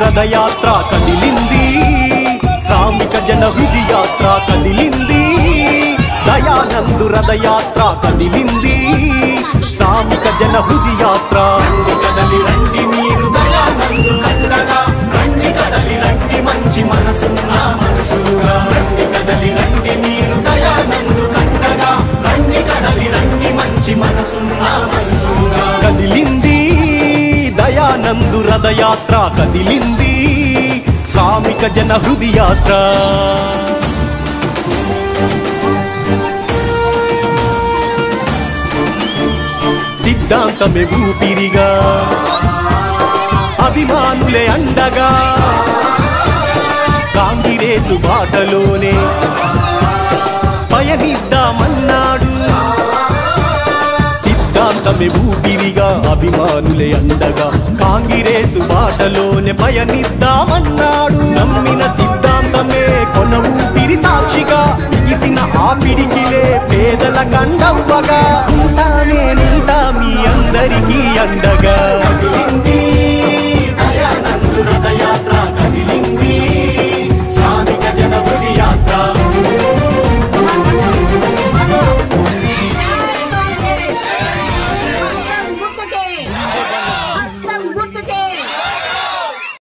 రథయాత్ర కదిలింది సామిక జన హృది యాత్ర కదిలింది దయానందు రథయాత్ర కదిలింది సామిక జన హృది యాత్ర రండి కదలి రండి మీరు దయానందు కండగా రండి కదలి రండి మంచి మనసున్న మనుషులుగా రండి కదలి రండి మీరు దయానందు కండగా రండి కదలి రండి మంచి మనసున్న మనుషులుగా కదిలింది దయానందు రథయాత్ర కదిలింది సామిక జన హృది యాత్ర సిద్ధాంతమే ఊపిరిగా అభిమానులే అండగా కాంగిరేసు బాటలోనే పయనిద్దామన్నాడు సిద్ధాంతమే ఊపిరిగా అభిమానులే అండగా కాంగిరేసు బాటలోనే పయనిద్దామన్నాడు నమ్మిన సిద్ధాంతమే కొన ఊపిరి సాక్షిగా ఇసిన ఆ పిడికిలే పేదల కండవ్వగా ఉంటా నేనుంటా మీ అందరికీ అండగా